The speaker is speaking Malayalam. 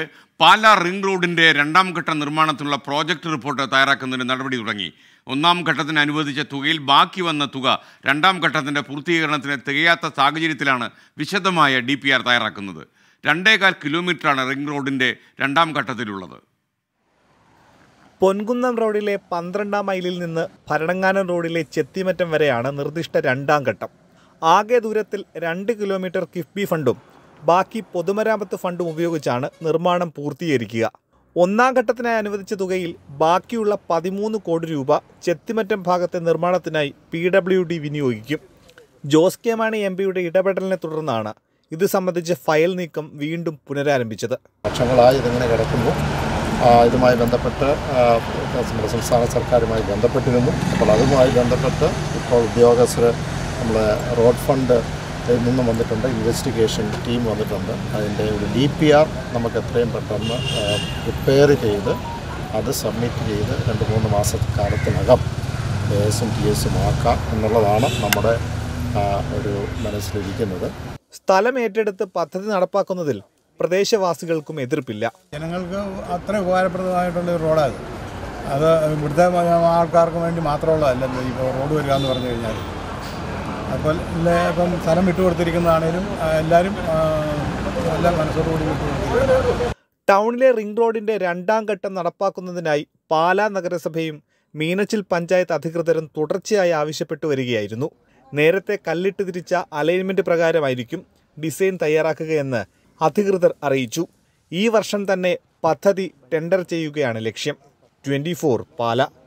പാലാ റിംഗ് റോഡിന്റെ രണ്ടാം ഘട്ട നിർമ്മാണത്തിനുള്ള പ്രോജക്റ്റ് റിപ്പോർട്ട് തയ്യാറാക്കുന്നതിന് നടപടി തുടങ്ങി ഒന്നാം ഘട്ടത്തിന് അനുവദിച്ച തുകയിൽ ബാക്കി വന്ന തുക രണ്ടാം ഘട്ടത്തിന്റെ പൂർത്തീകരണത്തിന് തികയാത്ത സാഹചര്യത്തിലാണ് വിശദമായ ഡി പി ആർ തയ്യാറാക്കുന്നത് രണ്ടേകാൽ കിലോമീറ്ററാണ് റിംഗ് റോഡിന്റെ രണ്ടാം ഘട്ടത്തിലുള്ളത് പൊൻകുന്നം റോഡിലെ പന്ത്രണ്ടാം മൈലിൽ നിന്ന് ഭരണങ്ങാനം റോഡിലെ ചെത്തിമറ്റം വരെയാണ് നിർദ്ദിഷ്ട രണ്ടാം ഘട്ടം ആകെ ദൂരത്തിൽ രണ്ട് കിലോമീറ്റർ കിഫ്ബി ഫണ്ടും ബാക്കി പൊതുമരാമത്ത് ഫണ്ടും ഉപയോഗിച്ചാണ് നിർമ്മാണം പൂർത്തീകരിക്കുക ഒന്നാം ഘട്ടത്തിനായി അനുവദിച്ച തുകയിൽ ബാക്കിയുള്ള പതിമൂന്ന് കോടി രൂപ ചെത്തിമറ്റം ഭാഗത്തെ നിർമ്മാണത്തിനായി പി ഡബ്ല്യു ഡി വിനിയോഗിക്കും ജോസ് കെ മാണി എം പിയുടെ ഇടപെടലിനെ തുടർന്നാണ് ഇത് സംബന്ധിച്ച് ഫയൽ നീക്കം വീണ്ടും പുനരാരംഭിച്ചത് വർഷങ്ങളായി ഇതിങ്ങനെ കിടക്കുന്നു ആ, ഇതുമായി ബന്ധപ്പെട്ട് ആ, നമ്മുടെ സംസ്ഥാന സർക്കാരുമായി ബന്ധപ്പെട്ടിരുന്നു അപ്പോൾ അതുമായി ബന്ധപ്പെട്ട് ഇപ്പോൾ ഉദ്യോഗസ്ഥർ നമ്മൾ റോഡ് ഫണ്ട് ിൽ നിന്നും വന്നിട്ടുണ്ട് ഇൻവെസ്റ്റിഗേഷൻ ടീം വന്നിട്ടുണ്ട് അതിൻ്റെ ഒരു ഡി പി ആർ നമുക്ക് എത്രയും പെട്ടെന്ന് പ്രിപ്പയർ ചെയ്ത് അത് സബ്മിറ്റ് ചെയ്ത് രണ്ട് മൂന്ന് മാസക്കാലത്തിനകം എസും ടി എസും ആക്കാം എന്നുള്ളതാണ് നമ്മുടെ ആ, ഒരു മനസ്സിലിരിക്കുന്നത് സ്ഥലം ഏറ്റെടുത്ത് പദ്ധതി നടപ്പാക്കുന്നതിൽ പ്രദേശവാസികൾക്കും എതിർപ്പില്ല ജനങ്ങൾക്ക് അത്ര ഉപകാരപ്രദമായിട്ടുള്ള ഒരു റോഡാണ് അത് ഇവിടുത്തെ ആൾക്കാർക്ക് വേണ്ടി മാത്രമുള്ളതല്ല ഇത് ഇപ്പോൾ റോഡ് വരിക എന്ന് പറഞ്ഞു കഴിഞ്ഞാൽ അപ്പോൾ ഇല്ല ഇപ്പം സ്ഥലം വിട്ടുകൊടുത്തിരിക്കുന്നതാണേലും ആ, എല്ലാവരും ആ, നല്ല മനസ്സോടുകൂടി വിട്ടുകൊടുത്തിരിക്കുന്നു ടൗണിലെ റിംഗ് റോഡിന്റെ രണ്ടാം ഘട്ടം നടപ്പാക്കുന്നതിനായി പാലാ നഗരസഭയും മീനച്ചിൽ പഞ്ചായത്ത് അധികൃതരും തുടർച്ചയായി ആവശ്യപ്പെട്ടു വരികയായിരുന്നു നേരത്തെ കല്ലിട്ട് തിരിച്ച അലൈൻമെന്റ് പ്രകാരമായിരിക്കും ഡിസൈൻ തയ്യാറാക്കുകയെന്ന് അധികൃതർ അറിയിച്ചു ഈ വർഷം തന്നെ പദ്ധതി ടെൻഡർ ചെയ്യുകയാണ് ലക്ഷ്യം ട്വന്റി പാല